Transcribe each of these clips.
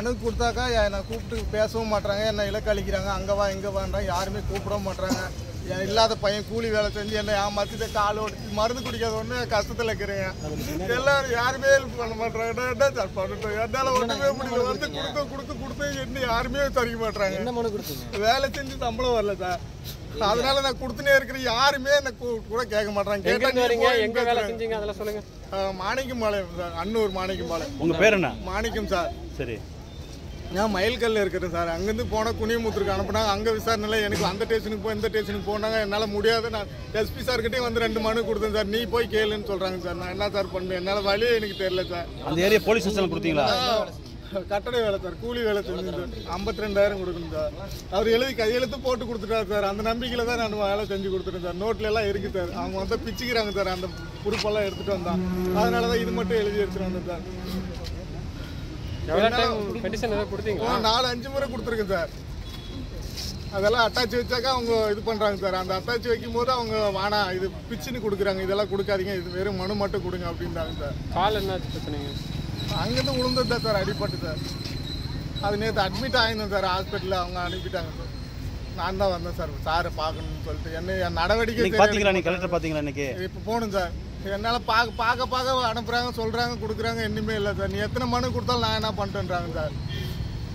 மனு கொடுத்தாக்கா என்னை கூப்பிட்டு பேசவும் மாட்றாங்க என்னை இலக்களிக்கிறாங்க அங்கே வா இங்கே வான்றாங்க யாருமே கூப்பிடவும் மாட்றாங்க என் இல்லாத பையன் கூலி வேலை செஞ்சு என்னை ஏமாத்திட்டு கால் ஓடிச்சு மருந்து குடிக்காத ஒன்று கஷ்டத்தில் இருக்கிறேன் எல்லாரும் யாருமே ஹெல்ப் பண்ண மாட்றாங்க நான் என்ன சார் பண்ணட்டும் என்னால் ஒன்றுமே முடியல வந்து கொடுக்க கொடுக்க கொடுத்து என்ன யாருமே தரிக்க மாட்றாங்க என்ன மனு கொடுத்தீங்க வேலை செஞ்சு சம்பளம் வரல சார் அதனால நான் கொடுத்துனே இருக்கிறேன் யாருமே என்ன கூ- கூட கேட்க மாட்றாங்க எங்க கேட்டா இருந்து நீ வரீங்க போய் எங்க வேலை செஞ்சீங்க அதெல்லாம் சொல்லுங்க மாணிக்கம்பாளையம் சார் அன்னூர் மாணிக்கம்பாளையம் உங்க பேர் என்ன மாணிக்கம் சார் சரி நான் மயில்கல்ல இருக்கிறேன் சார் அங்கேருந்து போனால் குனியமுத்தூருக்கு அனுப்புனாங்க அங்கே விசாரணையில் எனக்கு அந்த ஸ்டேஷனுக்கு போய் இந்த ஸ்டேஷனுக்கு போனாங்க என்னால் முடியாது நான் எஸ்பி சார்கிட்டே வந்து ரெண்டு மனு கொடுத்தேன் சார் நீ போய் கேளுன்னு சொல்கிறாங்க சார் நான் என்ன சார் பண்ணுவேன் என்னால் வழியே எனக்கு தெரியல சார் அந்த ஏரியா போலீஸ் ஸ்டேஷன் கொடுத்தீங்களா கட்டட வேலை சார் கூலி வேலை செஞ்சு சார் ஐம்பத்தி ரெண்டாயிரம் கொடுக்கணும் சார் அவர் எழுதி கையெழுத்து போட்டு கொடுத்துட்டாரு சார் அந்த நம்பிக்கையில் தான் நான் வேலை செஞ்சு கொடுத்துட்டேன் சார் நோட்ல எல்லாம் இருக்கு சார் அவங்க வந்து பிச்சுக்கிறாங்க சார் அந்த பொறுப்பெல்லாம் எடுத்துட்டு வந்தான் அதனால தான் இது மட்டும் எழுதி எடுத்துட்டு வந்தேன் சார் எவ்வளோ டைம் பெட்டிஷன் ஏதாவது கொடுத்தீங்களா ஆ, நாலு அஞ்சு முறை கொடுத்துருக்கேன் சார் அதெல்லாம் அட்டாச் வச்சாக்கா அவங்க இது பண்ணுறாங்க சார் அந்த அட்டாச் வைக்கும் போது அவங்க வானா இது பிச்சுன்னு கொடுக்குறாங்க இதெல்லாம் கொடுக்காதீங்க இது வெறும் மனு மட்டும் கொடுங்க அப்படின்றாங்க சார் கால் என்னாச்சு பிரச்சனைங்க அங்கேருந்து விழுந்தது தான் சார் அடிபட்டு சார் அது நேற்று அட்மிட் ஆயிருந்தேன் சார் ஹாஸ்பிட்டலில் அவங்க அனுப்பிட்டாங்க சார் நான் தான் வந்தேன் சார் சாரை பார்க்கணும்னு சொல்லிட்டு என்ன என் நடவடிக்கை இன்னைக்கு பாத்தீங்களா நீங்க கலெக்டர் பாத்தீங்களா இன்னைக்கு இப்போ போகணும் சார் என்னால் பார்க்க பார்க்க பார்க்க அனுப்புகிறாங்க சொல்கிறாங்க கொடுக்குறாங்க இன்னுமே இல்லை சார் நீ எத்தனை மனு கொடுத்தாலும் நான் என்ன பண்ணிட்டேன்றாங்க சார்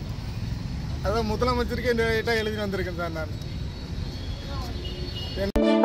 அதான் முதலமைச்சருக்கே இந்த எழுதி வந்திருக்கேன் சார் நான்